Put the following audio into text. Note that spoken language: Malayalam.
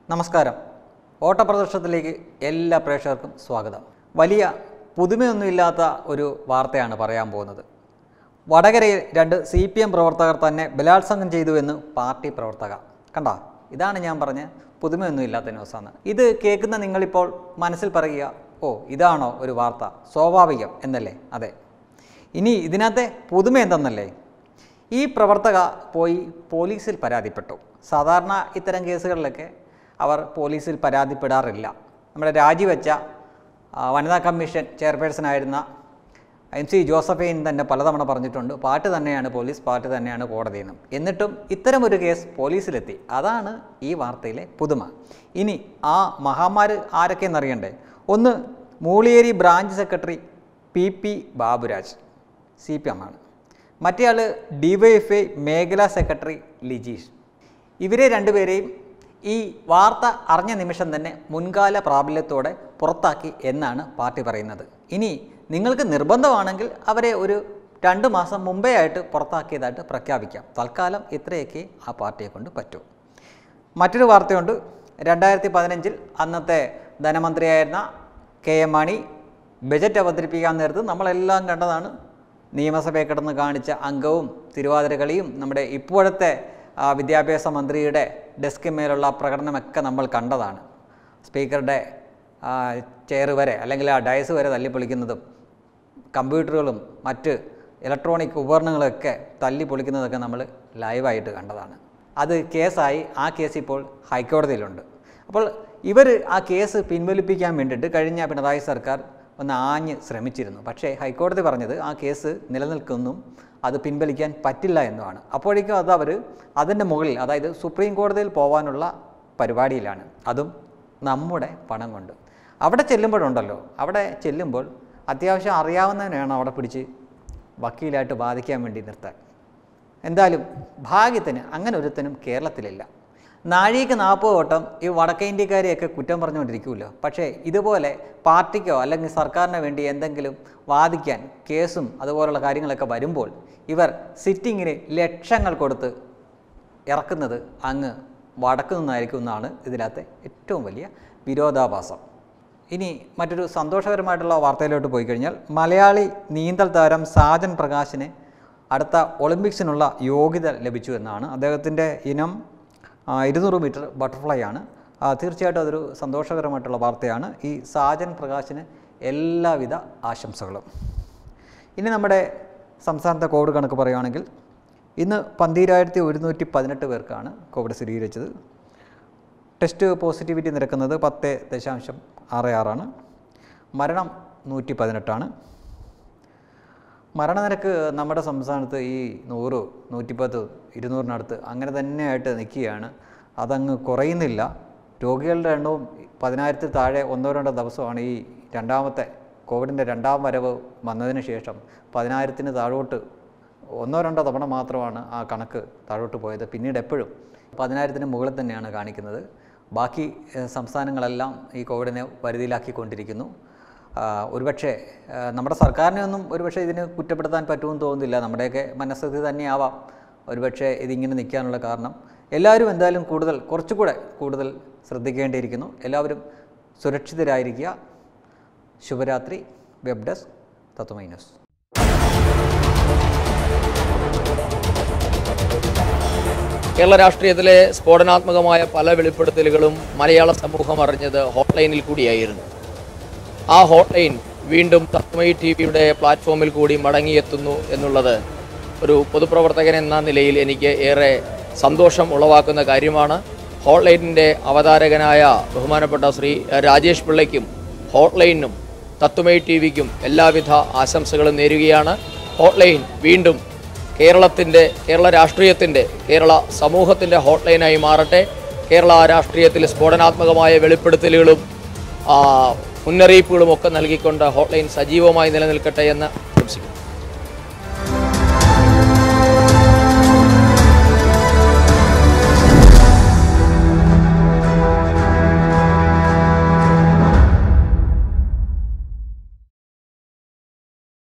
നമസ്കാരം ഓട്ടപ്രദർശനത്തിലേക്ക് എല്ലാ പ്രേക്ഷകർക്കും സ്വാഗതം വലിയ പുതുമയൊന്നുമില്ലാത്ത ഒരു വാർത്തയാണ് പറയാൻ പോകുന്നത് വടകരയിൽ രണ്ട് സി പി എം പ്രവർത്തകർ തന്നെ ബലാത്സംഗം ചെയ്തു എന്ന് പാർട്ടി പ്രവർത്തക കണ്ട ഇതാണ് ഞാൻ പറഞ്ഞ പുതുമയൊന്നുമില്ലാത്ത ന്യൂസാണ് ഇത് കേൾക്കുന്ന നിങ്ങളിപ്പോൾ മനസ്സിൽ പറയുക ഓ ഇതാണോ ഒരു വാർത്ത സ്വാഭാവികം എന്നല്ലേ അതെ ഇനി ഇതിനകത്തെ പുതുമ എന്തെന്നല്ലേ ഈ പ്രവർത്തക പോയി പോലീസിൽ പരാതിപ്പെട്ടു സാധാരണ ഇത്തരം കേസുകളിലൊക്കെ അവർ പോലീസിൽ പരാതിപ്പെടാറില്ല നമ്മുടെ രാജിവെച്ച ആ, വനിതാ കമ്മീഷൻ ചെയർപേഴ്സണായിരുന്ന എം സി ജോസഫൈൻ തന്നെ പലതവണ പറഞ്ഞിട്ടുണ്ട് പാട്ട് തന്നെയാണ് പോലീസ് പാട്ട് തന്നെയാണ് കോടതി എന്നും എന്നിട്ടും ഇത്തരമൊരു കേസ് പോലീസിലെത്തി അതാണ് ഈ വാർത്തയിലെ പുതുമ ഇനി ആ മഹാമാര് ആരൊക്കെയെന്നറിയണ്ടേ ഒന്ന് മൂളിയേരി branch secretary P P Baburaj C P M ആണ് മറ്റേയാൾ ഡിവൈഎഫ്ഐ മേഖലാ സെക്രട്ടറി ലിജീഷ് ഇവരെ രണ്ടുപേരെയും ഈ വാർത്ത അറിഞ്ഞ നിമിഷം തന്നെ മുൻകാല പ്രാബല്യത്തോടെ പുറത്താക്കി എന്നാണ് പാർട്ടി പറയുന്നത് ഇനി നിങ്ങൾക്ക് നിർബന്ധമാണെങ്കിൽ അവരെ ഒരു രണ്ട് മാസം മുമ്പേ ആയിട്ട് പുറത്താക്കിയതായിട്ട് പ്രഖ്യാപിക്കാം തൽക്കാലം ഇത്രയൊക്കെ ആ പാർട്ടിയെ കൊണ്ട് പറ്റൂ മറ്റൊരു വാർത്തയുണ്ട് രണ്ടായിരത്തി പതിനഞ്ചിൽ അന്നത്തെ ധനമന്ത്രിയായിരുന്ന കെ എം മാണി ബജറ്റ് അവതരിപ്പിക്കാൻ നേരത്ത് നമ്മളെല്ലാം കണ്ടതാണ് നിയമസഭയിൽ കിടന്ന് കാണിച്ച അംഗവും തിരുവാതിരകളിയും നമ്മുടെ ഇപ്പോഴത്തെ ആ, വിദ്യാഭ്യാസ മന്ത്രിയുടെ ഡെസ്കിന്മേലുള്ള പ്രകടനമൊക്കെ നമ്മൾ കണ്ടതാണ് സ്പീക്കറുടെ ആ, ചെയർ വരെ അല്ലെങ്കിൽ ആ ഡയസ് വരെ തല്ലിപ്പൊളിക്കുന്നതും കമ്പ്യൂട്ടറുകളും മറ്റ് ഇലക്ട്രോണിക് ഉപകരണങ്ങളൊക്കെ തല്ലി പൊളിക്കുന്നതൊക്കെ നമ്മൾ ലൈവായിട്ട് കണ്ടതാണ് അത് കേസായി ആ കേസ് ഇപ്പോൾ ഹൈക്കോടതിയിലുണ്ട് അപ്പോൾ ഇവർ ആ കേസ് പിൻവലിപ്പിക്കാൻ വേണ്ടിയിട്ട് കഴിഞ്ഞ പിണറായി സർക്കാർ ഒന്ന് ആഞ്ഞ് ശ്രമിച്ചിരുന്നു പക്ഷേ ഹൈക്കോടതി പറഞ്ഞത് ആ കേസ് നിലനിൽക്കുന്നും അത് പിൻവലിക്കാൻ പറ്റില്ല എന്നുമാണ് അപ്പോഴേക്കും അത് അവർ അതിൻ്റെ മുകളിൽ അതായത് സുപ്രീം കോടതിയിൽ പോകാനുള്ള പരിപാടിയിലാണ് അതും നമ്മുടെ പണം കൊണ്ട് അവിടെ ചെല്ലുമ്പോഴുണ്ടല്ലോ അവിടെ ചെല്ലുമ്പോൾ അത്യാവശ്യം അറിയാവുന്നവനെയാണ് അവിടെ പിടിച്ച് വക്കീലായിട്ട് ബാധിക്കാൻ വേണ്ടി നിർത്താൻ എന്തായാലും ഭാഗ്യത്തിന് അങ്ങനെ ഒരുത്തനും കേരളത്തിലില്ല നാഴിക നാൽപ്പത് വട്ടം ഈ വടക്കേ ഇന്ത്യക്കാരെയൊക്കെ കുറ്റം പറഞ്ഞുകൊണ്ടിരിക്കുമല്ലോ പക്ഷേ ഇതുപോലെ പാർട്ടിക്കോ അല്ലെങ്കിൽ സർക്കാരിനോ വേണ്ടി എന്തെങ്കിലും വാദിക്കാൻ കേസും അതുപോലുള്ള കാര്യങ്ങളൊക്കെ വരുമ്പോൾ ഇവർ സിറ്റിങ്ങിന് ലക്ഷങ്ങൾ കൊടുത്ത് ഇറക്കുന്നത് അങ്ങ് വടക്കു നിന്നായിരിക്കും എന്നാണ് ഇതിനകത്തെ ഏറ്റവും വലിയ വിരോധാഭാസം ഇനി മറ്റൊരു സന്തോഷകരമായിട്ടുള്ള വാർത്തയിലോട്ട് പോയി കഴിഞ്ഞാൽ മലയാളി നീന്തൽ താരം സാജൻ പ്രകാശിന് അടുത്ത ഒളിമ്പിക്സിനുള്ള യോഗ്യത ലഭിച്ചു എന്നാണ് അദ്ദേഹത്തിൻ്റെ ഇനം ആ, ഇരുന്നൂറ് മീറ്റർ ബട്ടർഫ്ലൈ ആണ് ആ, തീർച്ചയായിട്ടും അതൊരു സന്തോഷകരമായിട്ടുള്ള വാർത്തയാണ് ഈ സാജൻ പ്രകാശിന് എല്ലാവിധ ആശംസകളും ഇനി നമ്മുടെ സംസ്ഥാനത്തെ കോവിഡ് കണക്ക് പറയുകയാണെങ്കിൽ ഇന്ന് പന്തീരായിരത്തി ഒരുന്നൂറ്റി പതിനെട്ട് പേർക്കാണ് കോവിഡ് സ്ഥിരീകരിച്ചത് ടെസ്റ്റ് പോസിറ്റിവിറ്റി നിരക്കുന്നത് പത്ത് ദശാംശം ആറ് ആറാണ് മരണം നൂറ്റി പതിനെട്ടാണ് മരണനിരക്ക് നമ്മുടെ സംസ്ഥാനത്ത് ഈ നൂറ് നൂറ്റിപ്പത്ത് ഇരുന്നൂറിനടുത്ത് അങ്ങനെ തന്നെയായിട്ട് നിൽക്കുകയാണ് അതങ്ങ് കുറയുന്നില്ല രോഗികളുടെ എണ്ണവും പതിനായിരത്തിൽ താഴെ ഒന്നോ രണ്ടോ ദിവസമാണ് ഈ രണ്ടാമത്തെ കോവിഡിൻ്റെ രണ്ടാം വരവ് വന്നതിന് ശേഷം പതിനായിരത്തിന് താഴോട്ട് ഒന്നോ രണ്ടോ തവണ മാത്രമാണ് ആ കണക്ക് താഴോട്ട് പോയത് പിന്നീട് എപ്പോഴും പതിനായിരത്തിന് മുകളിൽ തന്നെയാണ് കാണിക്കുന്നത് ബാക്കി ഏഹ്, സംസ്ഥാനങ്ങളെല്ലാം ഈ കോവിഡിനെ വരുതിയിലാക്കിക്കൊണ്ടിരിക്കുന്നു ആ, ഒരുപക്ഷെ ആ, നമ്മുടെ സർക്കാരിനെ ഒന്നും ഒരുപക്ഷെ ഇതിന് കുറ്റപ്പെടുത്താൻ പറ്റുമെന്ന് തോന്നുന്നില്ല നമ്മുടെയൊക്കെ മനസ്ഥിതി തന്നെയാവാം ഒരുപക്ഷെ ഇതിങ്ങനെ നിൽക്കാനുള്ള കാരണം എല്ലാവരും എന്തായാലും കൂടുതൽ കുറച്ചുകൂടെ കൂടുതൽ ശ്രദ്ധിക്കേണ്ടിയിരിക്കുന്നു എല്ലാവരും സുരക്ഷിതരായിരിക്കുക ശുഭരാത്രി web desk Tatwamayi news Kerala രാഷ്ട്രീയത്തിലെ സ്ഫോടനാത്മകമായ പല വെളിപ്പെടുത്തലുകളും മലയാള സമൂഹം അറിഞ്ഞത് ഹോട്ട്ലൈനിൽ കൂടിയായിരുന്നു ആ ഹോട്ട്ലൈൻ വീണ്ടും തത്മയി ടി വിയുടെ പ്ലാറ്റ്ഫോമിൽ കൂടി മടങ്ങിയെത്തുന്നു എന്നുള്ളത് ഒരു പൊതുപ്രവർത്തകൻ എന്ന നിലയിൽ എനിക്ക് ഏറെ സന്തോഷം ഉളവാക്കുന്ന കാര്യമാണ് ഹോട്ട്ലൈനിൻ്റെ അവതാരകനായ ബഹുമാനപ്പെട്ട ശ്രീ രാജേഷ് പിള്ളയ്ക്കും ഹോട്ട്ലൈനും തത്വമയി ടി വിക്കും എല്ലാവിധ ആശംസകളും നേരുകയാണ് ഹോട്ട്ലൈൻ വീണ്ടും കേരളത്തിൻ്റെ കേരള രാഷ്ട്രീയത്തിൻ്റെ കേരള സമൂഹത്തിൻ്റെ ഹോട്ട്ലൈനായി മാറട്ടെ കേരള രാഷ്ട്രീയത്തിൽ സ്ഫോടനാത്മകമായ വെളിപ്പെടുത്തലുകളും ആ, മുന്നറിയിപ്പുകളും ഒക്കെ നൽകിക്കൊണ്ട് ഹോട്ട്ലൈൻ സജീവമായി നിലനിൽക്കട്ടെ എന്ന്